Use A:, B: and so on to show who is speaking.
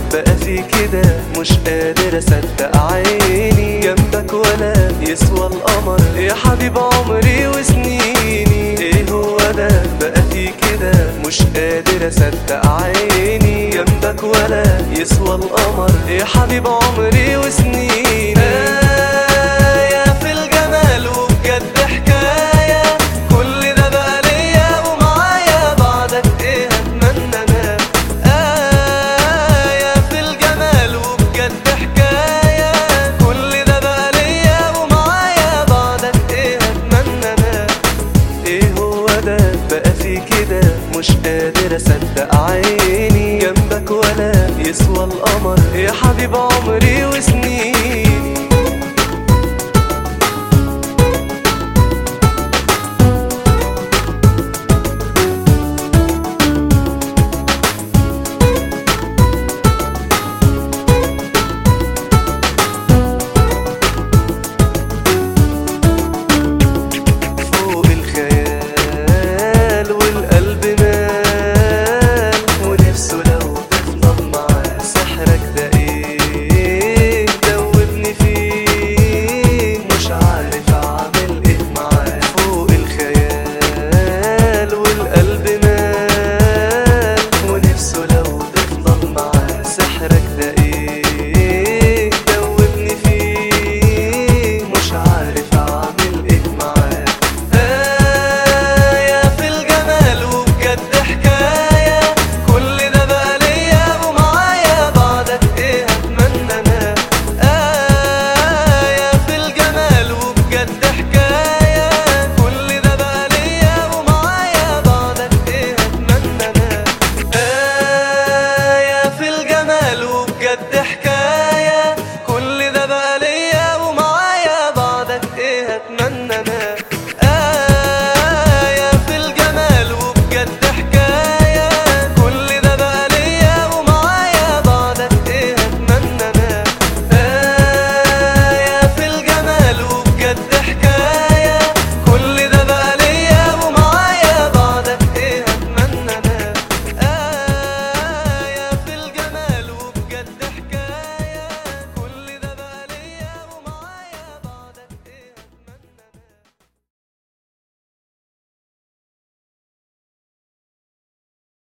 A: بقى في كده مش قادر اصدق عيني جنبك ولا يسوى القمر يا حبيب عمري وسنيني ايه هو ده بقى في كده مش قادر اصدق عيني جنبك ولا يسوى القمر يا حبيب عمري وسنيني آية في الجمال وبجد حكاية كل ده بقى ليا ومعايا بعدك ايه اتمنى انا آية في الجمال وبجد حكاية كل ده بقى ليا ومعايا بعدك ايه اتمنى انا ايه هو ده بقى في كده مش قادر اصدق عيني جنبك ولا يسوى القمر يا حبيب عمري وسنين